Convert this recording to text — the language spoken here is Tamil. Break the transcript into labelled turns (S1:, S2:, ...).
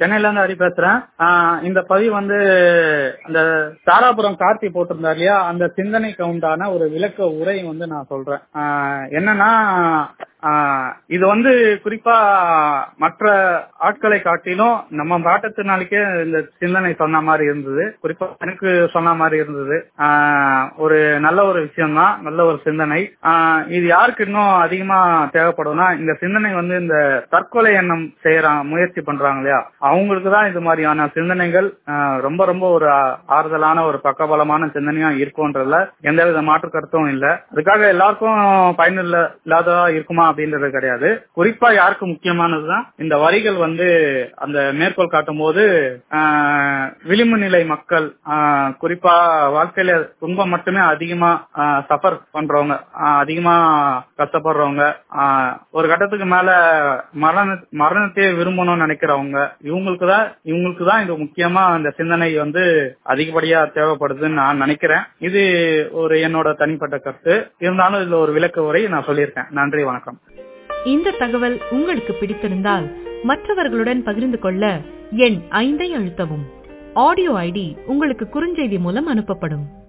S1: சென்னையில இருந்து ஹரி பேசுறேன் ஆஹ் இந்த பதிவு வந்து அந்த தாராபுரம் கார்த்தி போட்டிருந்தார் இல்லையா அந்த சிந்தனைக்கு உண்டான ஒரு விளக்க உரை வந்து நான் சொல்றேன் ஆஹ் என்னன்னா ஆஹ் இது வந்து குறிப்பா மற்ற ஆட்களை காட்டிலும் நம்ம மாற்றத்தினாலுக்கே இந்த சிந்தனை சொன்ன மாதிரி இருந்தது குறிப்பா எனக்கு சொன்ன மாதிரி இருந்தது ஆஹ் ஒரு நல்ல ஒரு விஷயம் தான் நல்ல ஒரு சிந்தனை ஆஹ் இது யாருக்கு இன்னும் அதிகமா தேவைப்படும்னா இந்த சிந்தனை வந்து இந்த தற்கொலை எண்ணம் செய்யறாங்க முயற்சி பண்றாங்க இல்லையா அவங்களுக்கு தான் இது மாதிரியான சிந்தனைகள் ஆஹ் ரொம்ப ரொம்ப ஒரு ஆ- ஆறுதலான ஒரு பக்கபலமான சிந்தனையா இருக்கும்ன்றதுல எந்தவித மாற்று கருத்தும் இல்ல அதுக்காக எல்லாருக்கும் பயனுள்ள இல்லாததா இருக்குமா அப்படின்றது கிடையாது குறிப்பா யாருக்கு முக்கியமானதுதான் இந்த வரிகள் வந்து அந்த மேற்கோள் காட்டும் போது ஆஹ், விளிம்பு நிலை மக்கள் ஆஹ், குறிப்பா வாழ்க்கையில துன்பம் மட்டுமே அதிகமா சஃபர் பண்றவங்க ஆஹ், அதிகமா கஷ்டப்படுறவங்க ஆஹ், ஒரு கட்டத்துக்கு மேல மரண மரணத்தையே விரும்பணும்னு நினைக்கிறவங்க இவங்களுக்கு தான் இவங்களுக்கு தான் இது முக்கியமா இந்த சிந்தனை வந்து அதிகப்படியா தேவைப்படுதுன்னு நான் நினைக்கிறேன் இது ஒரு என்னோட தனிப்பட்ட கருத்து இருந்தாலும் இதுல ஒரு விளக்க உரை நான் சொல்லியிருக்கேன் நன்றி வணக்கம்
S2: இந்த தகவல் உங்களுக்கு பிடித்திருந்தால் மற்றவர்களுடன் பகிர்ந்து கொள்ள எண் ஐந்தை அழுத்தவும் ஆடியோ ஐடி உங்களுக்கு குறுஞ்செய்தி மூலம் அனுப்பப்படும்